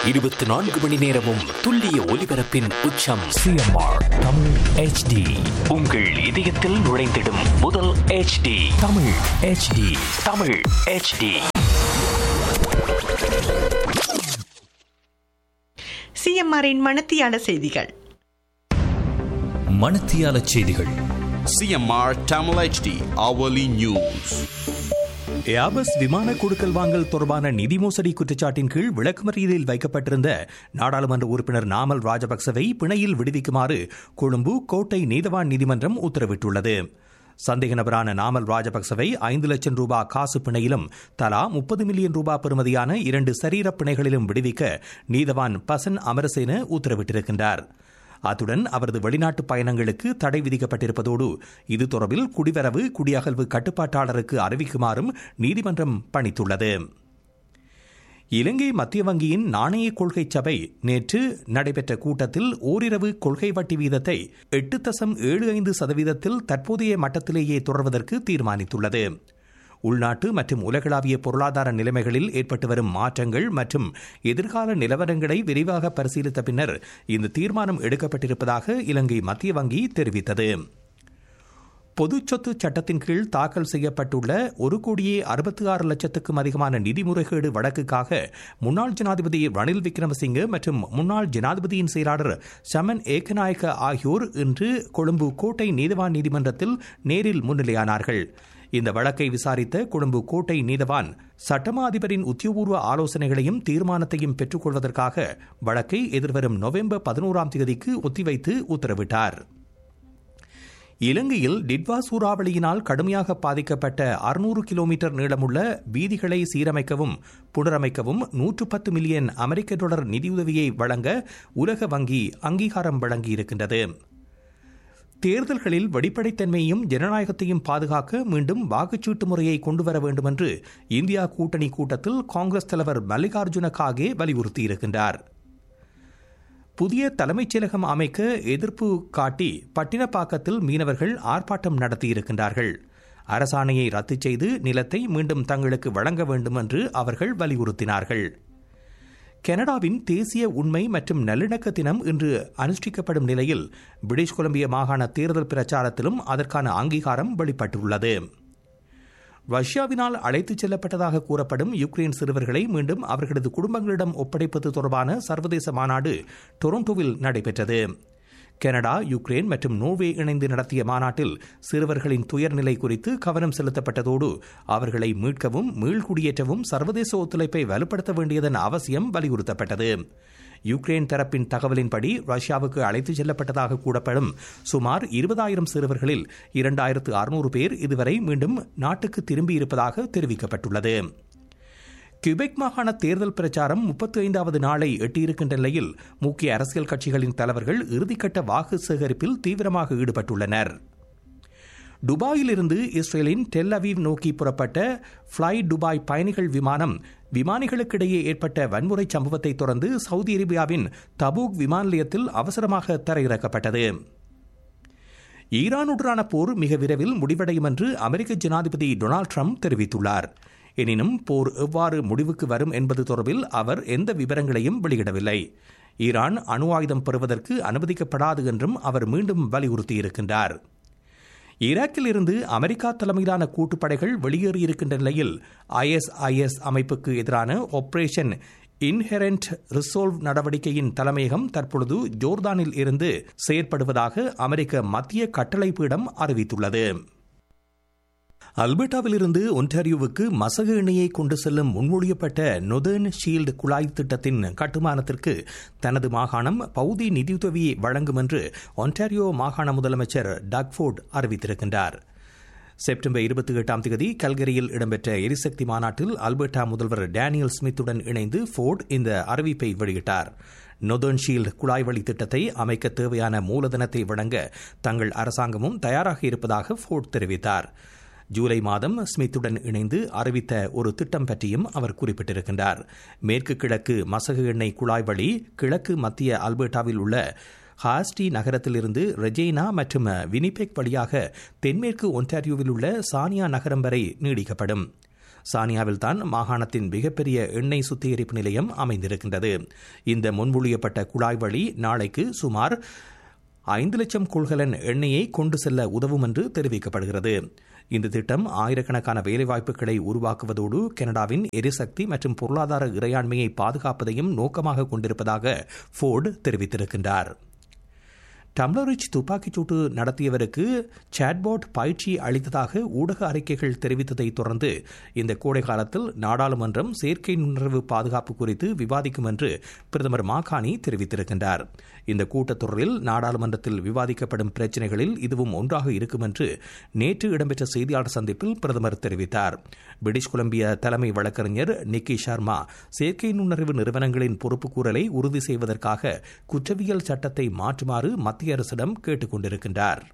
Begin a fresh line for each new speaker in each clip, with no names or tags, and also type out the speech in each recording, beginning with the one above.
இருபத்தி நான்கு மணி நேரமும் துல்லிய ஒலிபரப்பின் உச்சம்
சிஎம்ஆர் தமிழ் ஹெச்டி
உங்கள் இதயத்தில் நுழைந்திடும் முதல் HD
Tamil HD
Tamil HD
சிஎம்ஆரின் மணத்தியால செய்திகள்
மணத்தியால செய்திகள்
CMR Tamil HD hourly news.
ஏபஸ் விமான கொடுக்கல் வாங்கல் தொடர்பான நிதி மோசடி குற்றச்சாட்டின் கீழ் விளக்குமறியலில் வைக்கப்பட்டிருந்த நாடாளுமன்ற உறுப்பினர் நாமல் ராஜபக்சவை பிணையில் விடுவிக்குமாறு கொழும்பு கோட்டை நீதவான் நீதிமன்றம் உத்தரவிட்டுள்ளது சந்தேக நபரான நாமல் ராஜபக்சவை ஐந்து லட்சம் ரூபாய் காசு பிணையிலும் தலா முப்பது மில்லியன் ரூபாய் பெறுமதியான இரண்டு சரீர பிணைகளிலும் விடுவிக்க நீதவான் பசன் அமரசேன உத்தரவிட்டிருக்கின்றார் அத்துடன் அவரது வெளிநாட்டு பயணங்களுக்கு தடை விதிக்கப்பட்டிருப்பதோடு இது தொடர்பில் குடிவரவு குடியகல்வு கட்டுப்பாட்டாளருக்கு அறிவிக்குமாறும் நீதிமன்றம் பணித்துள்ளது இலங்கை மத்திய வங்கியின் நாணய கொள்கை சபை நேற்று நடைபெற்ற கூட்டத்தில் ஓரிரவு கொள்கை வட்டி வீதத்தை எட்டு தசம் ஏழு ஐந்து சதவீதத்தில் தற்போதைய மட்டத்திலேயே தொடர்வதற்கு தீர்மானித்துள்ளது உள்நாட்டு மற்றும் உலகளாவிய பொருளாதார நிலைமைகளில் ஏற்பட்டு வரும் மாற்றங்கள் மற்றும் எதிர்கால நிலவரங்களை விரிவாக பரிசீலித்த பின்னர் இந்த தீர்மானம் எடுக்கப்பட்டிருப்பதாக இலங்கை மத்திய வங்கி தெரிவித்தது பொது சொத்து சட்டத்தின் கீழ் தாக்கல் செய்யப்பட்டுள்ள ஒரு கோடியே அறுபத்தி ஆறு லட்சத்துக்கும் அதிகமான நிதி முறைகேடு வழக்குக்காக முன்னாள் ஜனாதிபதி ரணில் விக்ரமசிங்கே மற்றும் முன்னாள் ஜனாதிபதியின் செயலாளர் சமன் ஏகநாயக்க ஆகியோர் இன்று கொழும்பு கோட்டை நீதிவான் நீதிமன்றத்தில் நேரில் முன்னிலையானார்கள் இந்த வழக்கை விசாரித்த கொழும்பு கோட்டை நீதவான் சட்டமா அதிபரின் உத்தியோகபூர்வ ஆலோசனைகளையும் தீர்மானத்தையும் பெற்றுக்கொள்வதற்காக வழக்கை எதிர்வரும் நவம்பர் பதினோராம் தேதிக்கு ஒத்திவைத்து உத்தரவிட்டார் இலங்கையில் டிட்வா சூறாவளியினால் கடுமையாக பாதிக்கப்பட்ட அறுநூறு கிலோமீட்டர் நீளமுள்ள வீதிகளை சீரமைக்கவும் புனரமைக்கவும் நூற்று பத்து மில்லியன் அமெரிக்க டாலர் நிதியுதவியை வழங்க உலக வங்கி அங்கீகாரம் வழங்கியிருக்கின்றது தேர்தல்களில் வெளிப்படைத்தன்மையையும் ஜனநாயகத்தையும் பாதுகாக்க மீண்டும் வாக்குச்சீட்டு முறையை கொண்டுவர வேண்டும் என்று இந்தியா கூட்டணி கூட்டத்தில் காங்கிரஸ் தலைவர் மல்லிகார்ஜுன காகே வலியுறுத்தியிருக்கின்றார் புதிய தலைமைச் செயலகம் அமைக்க எதிர்ப்பு காட்டி பட்டினப்பாக்கத்தில் மீனவர்கள் ஆர்ப்பாட்டம் நடத்தியிருக்கின்றார்கள் அரசாணையை ரத்து செய்து நிலத்தை மீண்டும் தங்களுக்கு வழங்க வேண்டும் என்று அவர்கள் வலியுறுத்தினார்கள் கனடாவின் தேசிய உண்மை மற்றும் நல்லிணக்க தினம் இன்று அனுஷ்டிக்கப்படும் நிலையில் பிரிட்டிஷ் கொலம்பியா மாகாண தேர்தல் பிரச்சாரத்திலும் அதற்கான அங்கீகாரம் வெளிப்பட்டுள்ளது ரஷ்யாவினால் அழைத்துச் செல்லப்பட்டதாக கூறப்படும் யுக்ரைன் சிறுவர்களை மீண்டும் அவர்களது குடும்பங்களிடம் ஒப்படைப்பது தொடர்பான சர்வதேச மாநாடு டொரண்டோவில் நடைபெற்றது கனடா யுக்ரைன் மற்றும் நோர்வே இணைந்து நடத்திய மாநாட்டில் சிறுவர்களின் துயர்நிலை குறித்து கவனம் செலுத்தப்பட்டதோடு அவர்களை மீட்கவும் மீள்குடியேற்றவும் சர்வதேச ஒத்துழைப்பை வலுப்படுத்த வேண்டியதன் அவசியம் வலியுறுத்தப்பட்டது யுக்ரைன் தரப்பின் தகவலின்படி ரஷ்யாவுக்கு அழைத்துச் செல்லப்பட்டதாக கூறப்படும் சுமார் இருபதாயிரம் சிறுவர்களில் இரண்டாயிரத்து அறுநூறு பேர் இதுவரை மீண்டும் நாட்டுக்கு திரும்பியிருப்பதாக தெரிவிக்கப்பட்டுள்ளது கியூபெக் மாகாண தேர்தல் பிரச்சாரம் முப்பத்தி ஐந்தாவது நாளை எட்டியிருக்கின்ற நிலையில் முக்கிய அரசியல் கட்சிகளின் தலைவர்கள் இறுதிக்கட்ட வாக்கு சேகரிப்பில் தீவிரமாக ஈடுபட்டுள்ளனர் துபாயிலிருந்து இஸ்ரேலின் டெல் அவீவ் நோக்கி புறப்பட்ட ஃப்ளை துபாய் பயணிகள் விமானம் விமானிகளுக்கிடையே ஏற்பட்ட வன்முறை சம்பவத்தை தொடர்ந்து சவுதி அரேபியாவின் தபூக் விமான நிலையத்தில் அவசரமாக தரையிறக்கப்பட்டது ஈரானுடனான போர் மிக விரைவில் முடிவடையும் என்று அமெரிக்க ஜனாதிபதி டொனால்டு ட்ரம்ப் தெரிவித்துள்ளார் எனினும் போர் எவ்வாறு முடிவுக்கு வரும் என்பது தொடர்பில் அவர் எந்த விவரங்களையும் வெளியிடவில்லை ஈரான் அணு ஆயுதம் பெறுவதற்கு அனுமதிக்கப்படாது என்றும் அவர் மீண்டும் வலியுறுத்தியிருக்கின்றார் ஈராக்கில் இருந்து அமெரிக்கா தலைமையிலான கூட்டுப்படைகள் வெளியேறியிருக்கின்ற நிலையில் ஐஎஸ்ஐஎஸ் அமைப்புக்கு எதிரான ஆபரேஷன் இன்ஹெரண்ட் ரிசோல்வ் நடவடிக்கையின் தலைமையகம் தற்பொழுது ஜோர்தானில் இருந்து செயற்படுவதாக அமெரிக்க மத்திய கட்டளை பீடம் அறிவித்துள்ளது அல்பர்டாவிலிருந்து ஒன்டாரியோவுக்கு மசகு எண்ணெயை கொண்டு செல்லும் முன்மொழியப்பட்ட நொதர்ன் ஷீல்டு குழாய் திட்டத்தின் கட்டுமானத்திற்கு தனது மாகாணம் பகுதி நிதியுதவியை வழங்கும் என்று ஒன்டாரியோ மாகாண முதலமைச்சர் டக்ஃபோர்ட் அறிவித்திருக்கின்றார் செப்டம்பர் இருபத்தி எட்டாம் தேதி கல்கரியில் இடம்பெற்ற எரிசக்தி மாநாட்டில் அல்பர்டா முதல்வர் டேனியல் ஸ்மித்துடன் இணைந்து ஃபோர்ட் இந்த அறிவிப்பை வெளியிட்டார் நொதர்ன் ஷீல்டு குழாய் வழி திட்டத்தை அமைக்க தேவையான மூலதனத்தை வழங்க தங்கள் அரசாங்கமும் தயாராக இருப்பதாக ஃபோர்ட் தெரிவித்தார் ஜூலை மாதம் ஸ்மித்துடன் இணைந்து அறிவித்த ஒரு திட்டம் பற்றியும் அவர் குறிப்பிட்டிருக்கின்றார் மேற்கு கிழக்கு மசகு எண்ணெய் குழாய் வழி கிழக்கு மத்திய அல்பர்டாவில் உள்ள ஹாஸ்டி நகரத்திலிருந்து ரெஜெய்னா மற்றும் வினிபெக் வழியாக தென்மேற்கு ஒன்டாரியோவில் உள்ள சானியா நகரம் வரை நீடிக்கப்படும் சானியாவில் தான் மாகாணத்தின் மிகப்பெரிய எண்ணெய் சுத்திகரிப்பு நிலையம் அமைந்திருக்கின்றது இந்த முன்மொழியப்பட்ட குழாய் வழி நாளைக்கு சுமார் ஐந்து லட்சம் கொள்கலன் எண்ணெயை கொண்டு செல்ல உதவும் என்று தெரிவிக்கப்படுகிறது இந்த திட்டம் ஆயிரக்கணக்கான வேலைவாய்ப்புகளை உருவாக்குவதோடு கனடாவின் எரிசக்தி மற்றும் பொருளாதார இறையாண்மையை பாதுகாப்பதையும் நோக்கமாக கொண்டிருப்பதாக ஃபோர்டு தெரிவித்திருக்கின்றார் டம்ளரிச் துப்பாக்கிச்சூட்டு நடத்தியவருக்கு சாட்போட் பயிற்சி அளித்ததாக ஊடக அறிக்கைகள் தெரிவித்ததை தொடர்ந்து இந்த கோடை காலத்தில் நாடாளுமன்றம் செயற்கை நுண்ணறிவு பாதுகாப்பு குறித்து விவாதிக்கும் என்று பிரதமர் மாகாணி தெரிவித்திருக்கின்றார் இந்த கூட்டத்தொடரில் நாடாளுமன்றத்தில் விவாதிக்கப்படும் பிரச்சினைகளில் இதுவும் ஒன்றாக இருக்கும் என்று நேற்று இடம்பெற்ற செய்தியாளர் சந்திப்பில் பிரதமர் தெரிவித்தார் பிரிட்டிஷ் கொலம்பிய தலைமை வழக்கறிஞர் நிக்கி சர்மா செயற்கை நுண்ணறிவு நிறுவனங்களின் பொறுப்புக்கூறலை உறுதி செய்வதற்காக குற்றவியல் சட்டத்தை மாற்றுமாறு மத்திய அரசிடம் கேட்டுக் கொண்டிருக்கின்றார்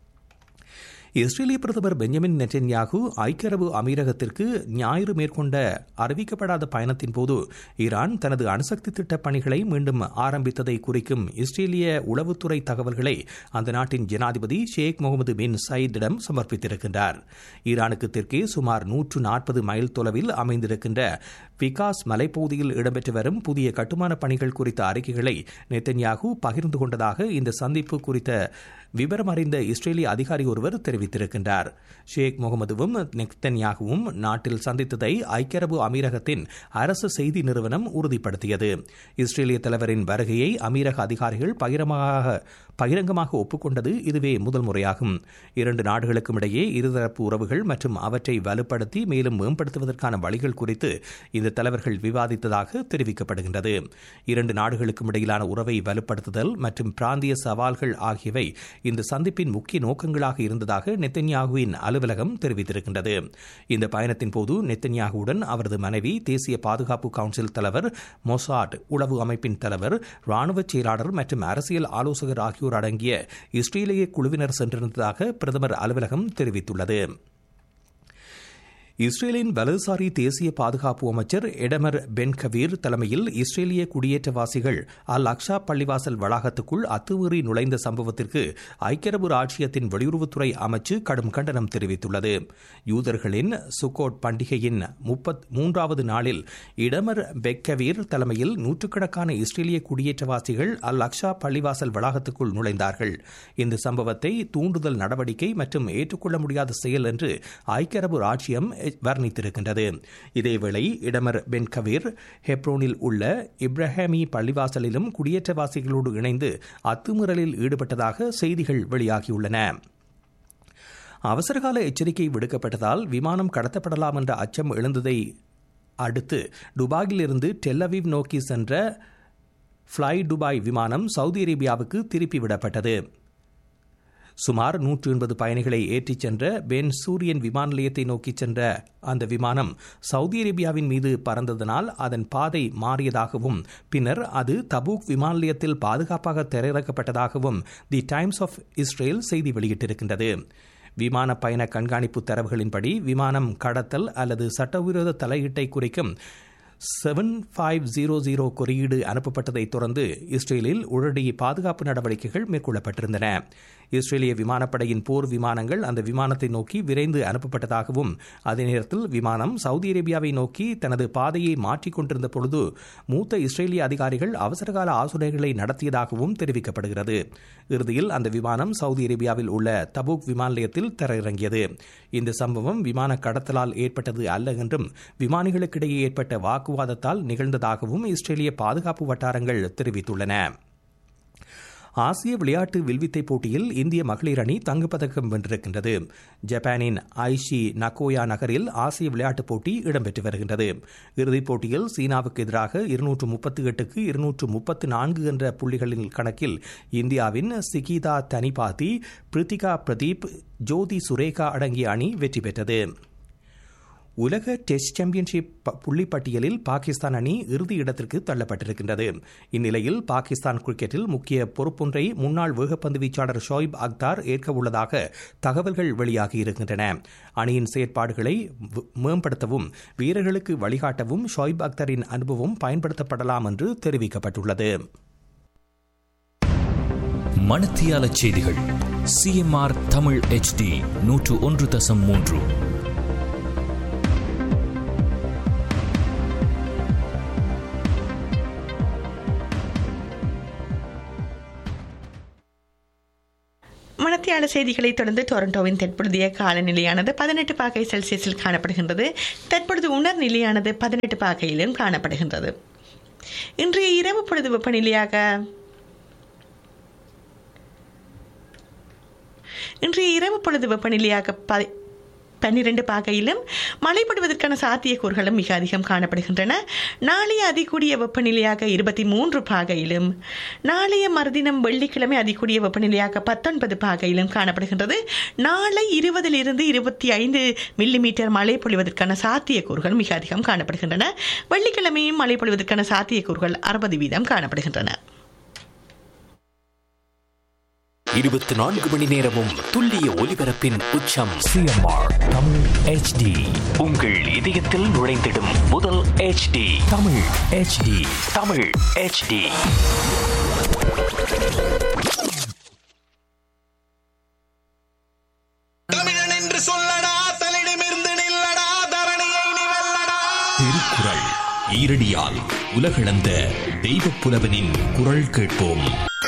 இஸ்ரேலிய பிரதமர் பெஞ்சமின் நெட்டன்யாகு ஐக்கிய அரபு அமீரகத்திற்கு ஞாயிறு மேற்கொண்ட அறிவிக்கப்படாத பயணத்தின் போது ஈரான் தனது அணுசக்தி திட்ட பணிகளை மீண்டும் ஆரம்பித்ததை குறிக்கும் இஸ்ரேலிய உளவுத்துறை தகவல்களை அந்த நாட்டின் ஜனாதிபதி ஷேக் முகமது பின் சயீதிடம் சமர்ப்பித்திருக்கின்றார் ஈரானுக்கு தெற்கே சுமார் நூற்று நாற்பது மைல் தொலைவில் அமைந்திருக்கின்ற விகாஸ் மலைப்பகுதியில் இடம்பெற்று வரும் புதிய கட்டுமான பணிகள் குறித்த அறிக்கைகளை நெத்தன்யாகு பகிர்ந்து கொண்டதாக இந்த சந்திப்பு குறித்த விவரம் அறிந்த இஸ்ரேலிய அதிகாரி ஒருவர் தெரிவித்திருக்கின்றார் ஷேக் முகமதுவும் நெத்தன்யாகுவும் நாட்டில் சந்தித்ததை ஐக்கிய அரபு அமீரகத்தின் அரசு செய்தி நிறுவனம் உறுதிப்படுத்தியது இஸ்ரேலிய தலைவரின் வருகையை அமீரக அதிகாரிகள் பகிரமாக பகிரங்கமாக ஒப்புக்கொண்டது இதுவே முதல் முறையாகும் இரண்டு நாடுகளுக்கும் இடையே இருதரப்பு உறவுகள் மற்றும் அவற்றை வலுப்படுத்தி மேலும் மேம்படுத்துவதற்கான வழிகள் குறித்து இந்த தலைவர்கள் விவாதித்ததாக தெரிவிக்கப்படுகின்றது இரண்டு நாடுகளுக்கும் இடையிலான உறவை வலுப்படுத்துதல் மற்றும் பிராந்திய சவால்கள் ஆகியவை இந்த சந்திப்பின் முக்கிய நோக்கங்களாக இருந்ததாக நெத்தன்யாகுவின் அலுவலகம் தெரிவித்திருக்கின்றது இந்த பயணத்தின் போது நெத்தன்யாகுவுடன் அவரது மனைவி தேசிய பாதுகாப்பு கவுன்சில் தலைவர் மொசாட் உளவு அமைப்பின் தலைவர் ராணுவ செயலாளர் மற்றும் அரசியல் ஆலோசகர் ஆகியோர் அடங்கிய இஸ்ரேலிய குழுவினர் சென்றிருந்ததாக பிரதமர் அலுவலகம் தெரிவித்துள்ளது இஸ்ரேலின் வலதுசாரி தேசிய பாதுகாப்பு அமைச்சர் எடமர் பென் கபீர் தலைமையில் இஸ்ரேலிய குடியேற்றவாசிகள் அல் அக்ஷா பள்ளிவாசல் வளாகத்துக்குள் அத்துமீறி நுழைந்த சம்பவத்திற்கு ஐக்கிய அரபு ராஜ்யத்தின் வெளியுறவுத்துறை அமைச்சு கடும் கண்டனம் தெரிவித்துள்ளது யூதர்களின் சுக்கோட் பண்டிகையின் முப்பத் மூன்றாவது நாளில் இடமர் பெக்கவீர் தலைமையில் நூற்றுக்கணக்கான இஸ்ரேலிய குடியேற்றவாசிகள் அல் அக்ஷா பள்ளிவாசல் வளாகத்துக்குள் நுழைந்தார்கள் இந்த சம்பவத்தை தூண்டுதல் நடவடிக்கை மற்றும் ஏற்றுக்கொள்ள முடியாத செயல் என்று ஐக்கிய அரபு ராஜ்யம் வர்ணித்திருக்கின்றது இதேவேளை இடமர் பென் கபீர் ஹெப்ரோனில் உள்ள இப்ராஹிமி பள்ளிவாசலிலும் குடியேற்றவாசிகளோடு இணைந்து அத்துமீறலில் ஈடுபட்டதாக செய்திகள் வெளியாகியுள்ளன அவசரகால எச்சரிக்கை விடுக்கப்பட்டதால் விமானம் கடத்தப்படலாம் என்ற அச்சம் எழுந்ததை அடுத்து துபாயிலிருந்து டெல்லவிவ் நோக்கி சென்ற ஃப்ளை துபாய் விமானம் சவுதி அரேபியாவுக்கு திருப்பி விடப்பட்டது சுமார் நூற்று எண்பது பயணிகளை ஏற்றிச் சென்ற பென் சூரியன் விமான நிலையத்தை நோக்கிச் சென்ற அந்த விமானம் சவுதி அரேபியாவின் மீது பறந்ததனால் அதன் பாதை மாறியதாகவும் பின்னர் அது தபூக் விமான நிலையத்தில் பாதுகாப்பாக திரையிறக்கப்பட்டதாகவும் தி டைம்ஸ் ஆஃப் இஸ்ரேல் செய்தி வெளியிட்டிருக்கின்றது விமான பயண கண்காணிப்பு தரவுகளின்படி விமானம் கடத்தல் அல்லது சட்டவிரோத தலையீட்டை குறிக்கும் செவன் ஃபைவ் ஜீரோ ஜீரோ குறியீடு அனுப்பப்பட்டதை தொடர்ந்து இஸ்ரேலில் உடனடி பாதுகாப்பு நடவடிக்கைகள் மேற்கொள்ளப்பட்டிருந்தன இஸ்ரேலிய விமானப்படையின் போர் விமானங்கள் அந்த விமானத்தை நோக்கி விரைந்து அனுப்பப்பட்டதாகவும் அதே நேரத்தில் விமானம் சவுதி அரேபியாவை நோக்கி தனது பாதையை மாற்றிக் கொண்டிருந்த பொழுது மூத்த இஸ்ரேலிய அதிகாரிகள் அவசரகால ஆலோசனைகளை நடத்தியதாகவும் தெரிவிக்கப்படுகிறது இறுதியில் அந்த விமானம் சவுதி அரேபியாவில் உள்ள தபூக் விமான நிலையத்தில் தரையிறங்கியது இந்த சம்பவம் விமான கடத்தலால் ஏற்பட்டது அல்ல என்றும் விமானிகளுக்கிடையே ஏற்பட்ட வாக்குவாதத்தால் நிகழ்ந்ததாகவும் இஸ்ரேலிய பாதுகாப்பு வட்டாரங்கள் தெரிவித்துள்ளன ஆசிய விளையாட்டு வில்வித்தை போட்டியில் இந்திய மகளிர் அணி தங்கப்பதக்கம் வென்றிருக்கின்றது ஜப்பானின் ஐஷி நகோயா நகரில் ஆசிய விளையாட்டுப் போட்டி இடம்பெற்று வருகின்றது இறுதிப் போட்டியில் சீனாவுக்கு எதிராக இருநூற்று முப்பத்தி எட்டுக்கு இருநூற்று முப்பத்து நான்கு என்ற புள்ளிகளின் கணக்கில் இந்தியாவின் சிகிதா தனிபாதி பிரித்திகா பிரதீப் ஜோதி சுரேகா அடங்கிய அணி வெற்றி பெற்றது உலக டெஸ்ட் சாம்பியன்ஷிப் புள்ளிப்பட்டியலில் பாகிஸ்தான் அணி இறுதி இடத்திற்கு தள்ளப்பட்டிருக்கின்றது இந்நிலையில் பாகிஸ்தான் கிரிக்கெட்டில் முக்கிய பொறுப்பொன்றை முன்னாள் வேகப்பந்து வீச்சாளர் ஷோய்ப் அக்தார் ஏற்க உள்ளதாக தகவல்கள் வெளியாகியிருக்கின்றன அணியின் செயற்பாடுகளை மேம்படுத்தவும் வீரர்களுக்கு வழிகாட்டவும் ஷோய்ப் அக்தரின் அனுபவம் பயன்படுத்தப்படலாம் என்று தெரிவிக்கப்பட்டுள்ளது
மணத்தியால செய்திகள் சிஎம்ஆர் தமிழ் ஹெச்டி நூற்று ஒன்று தசம் மூன்று
மணத்தியால செய்திகளை தொடர்ந்து டொரண்டோவின் தற்பொழுதைய காலநிலையானது பதினெட்டு பாகை செல்சியஸில் காணப்படுகின்றது தற்பொழுது உணர் நிலையானது பதினெட்டு பாகையிலும் காணப்படுகின்றது இன்றைய இரவு பொழுது வெப்பநிலையாக இன்றைய இரவு பொழுது வெப்பநிலையாக ப பன்னிரண்டு பாகையிலும் மழைப்படுவதற்கான சாத்தியக்கூறுகளும் மிக அதிகம் காணப்படுகின்றன நாளைய அதிகூடிய வெப்பநிலையாக இருபத்தி மூன்று பாகையிலும் நாளைய மறுதினம் வெள்ளிக்கிழமை அதிகூடிய வெப்பநிலையாக பத்தொன்பது பாகையிலும் காணப்படுகின்றது நாளை இருபதிலிருந்து இருபத்தி ஐந்து மில்லிமீட்டர் மழை பொழிவதற்கான சாத்தியக்கூறுகள் மிக அதிகம் காணப்படுகின்றன வெள்ளிக்கிழமையும் மழை பொழிவதற்கான சாத்தியக்கூறுகள் அறுபது வீதம் காணப்படுகின்றன
இருபத்தி நான்கு மணி நேரமும் துல்லிய ஒலிபரப்பின் உச்சம்
சிஎம்ஆர் தமிழ் ஹெச்டி
உங்கள் இதயத்தில் நுழைந்திடும் முதல் HD
Tamil HD
Tamil HD
தமிழன் என்று சொல்லடா தலிடமிருந்து நில்லடா தரணியை நீ வெல்லடா
திருக்குறள் ஈரடியால் உலகளந்த தெய்வப் புலவனின் குரல் கேட்போம்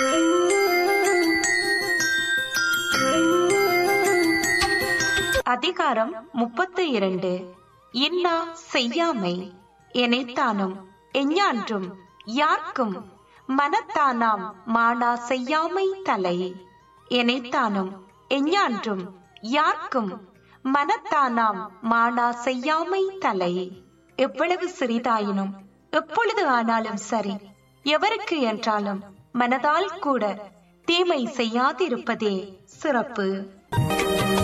அதிகாரம் முப்பத்து இரண்டு இன்னா செய்யாமை எனைத்தானும் எஞ்ஞான்றும் யார்க்கும் மனத்தானாம் மானா செய்யாமை தலை எனைத்தானும் எஞ்ஞான்றும் யார்க்கும் மனத்தானாம் மானா செய்யாமை தலை எவ்வளவு சிறிதாயினும் எப்பொழுது ஆனாலும் சரி எவருக்கு என்றாலும் மனதால் கூட தீமை செய்யாதிருப்பதே சிறப்பு